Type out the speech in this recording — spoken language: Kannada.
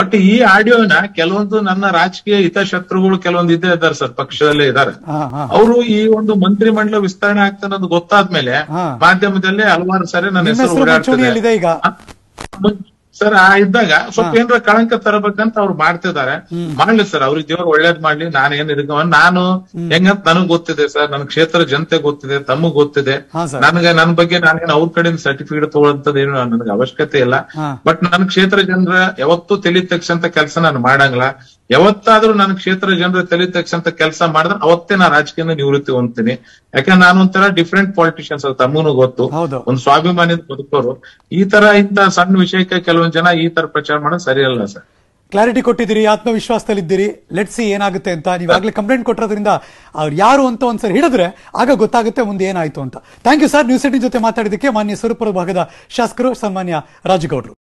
ಬಟ್ ಈ ಆಡಿಯೋನ ಕೆಲವೊಂದು ನನ್ನ ರಾಜಕೀಯ ಹಿತಶತ್ರುಗಳು ಕೆಲವೊಂದು ಇದ್ದೇ ಇದ್ದಾರೆ ಸರ್ ಪಕ್ಷದಲ್ಲೇ ಇದ್ದಾರೆ ಹಾ ಹಾ ಅವರು ಈ ಒಂದು ಮಂತ್ರಿ ಮಂಡಲ ವಿಸ್ತರಣೆ ಆಗ್ತಾನೆ ಅನ್ನೋದು ಗೊತ್ತಾದ್ಮೇಲೆ ಹಾ. ಮಾಧ್ಯಮದಲ್ಲಿ ಹಲವಾರು ಸಾರಿ ನನ್ನ ನಿಮ್ಮ ಹೆಸರು ಹೆಸರು ಓಡಾಡ್ತಿದೆ ಮುಂಚೂಣಿಯಲ್ಲಿದೆ ಈಗ ಸರ್ ಆ ಇದ್ದಾಗ ಸ್ವಲ್ಪ ಏನಾರ ಕಳಂಕ ತರಬೇಕಂತ ಅವ್ರು ಮಾಡ್ತಿದ್ದಾರೆ ಮಾಡ್ಲಿ ಸರ್ ಅವ್ರಿಗೆ ದೇವ್ರು ಒಳ್ಳೇದ್ ಮಾಡ್ಲಿ ನಾನೇನ್ ಇದಕ್ಕ ನಾನು ಹೆಂಗಂತ ನನಗ್ ಗೊತ್ತಿದೆ ಸರ್ ನನ್ ಕ್ಷೇತ್ರ ಜನತೆ ಗೊತ್ತಿದೆ ತಮಗ್ ಗೊತ್ತಿದೆ ಹಾ ಸರ್ ನನಗೆ ನನ್ ಬಗ್ಗೆ ನಾನೇನ್ ಅವ್ರ ಕಡೆಯಿಂದ ಸರ್ಟಿಫಿಕೇಟ್ ತಗೊಳ್ಳಂತದ್ದು ಏನು ನನಗೆ ಅವಶ್ಯಕತೆ ಇಲ್ಲ ಹಾ ಬಟ್ ನನ್ನ ಕ್ಷೇತ್ರ ಜನರ ಯಾವತ್ತೂ ತಲೆ ತಗ್ಸಂತ ಕೆಲಸ ನಾನು ಮಾಡಂಗಿಲ್ಲ ಯಾವತ್ತಾದ್ರೂ ನನ್ನ ಕ್ಷೇತ್ರ ಜನರ ತಲೆ ತಗ್ಸಂತ ಕೆಲಸ ಮಾಡಿದ್ರೆ ಅವತ್ತೇ ನಾನು ರಾಜಕೀಯ ನಿವೃತ್ತಿ ಹೊಂದ್ತೀನಿ ಯಾಕಂದ್ರೆ ನಾನು ಒಂಥರ ಡಿಫ್ರೆಂಟ್ ಪಾಲಿಟಿಷಿಯನ್ಸ್ ತಮ್ಮನು ಗೊತ್ತು ಹೌದು ಒಂದು ಸ್ವಾಭಿಮಾನದ ಬದುಕೋರು ಈ ತರ ಇಂತ ಸಣ್ಣ ವಿಷಯಕ್ಕೆ ಕೆಲವೊಂದ್ ಜನ ಈ ತರ ಪ್ರಚಾರ ಮಾಡೋದು ಸರಿಯಲ್ಲ ಸರ್ ಕ್ಲಾರಿಟಿ ಕೊಟ್ಟಿದ್ದೀರಿ ಆತ್ಮವಿಶ್ವಾಸದಲ್ಲಿದ್ದೀರಿ ಲೆಟ್ ಸಿ ಏನಾಗುತ್ತೆ ಅಂತ ನೀವಾಗಲೇ ಕಂಪ್ಲೇಂಟ್ ಕೊಟ್ಟಿರೋದ್ರಿಂದ ಅವ್ರು ಯಾರು ಅಂತ ಒಂದ್ಸರಿ ಹಿಡಿದ್ರೆ ಆಗ ಗೊತ್ತಾಗುತ್ತೆ ಮುಂದೆ ಏನಾಯ್ತು ಅಂತ thank you sir news eighteen ಜೊತೆ ಮಾತಾಡಿದ್ದಕ್ಕೆ ಮಾನ್ಯ ಸ್ವರೂಪುರ ಭಾಗದ ಶಾಸಕರು ಸನ್ಮಾನ್ಯ ರಾಜಗೌಡರು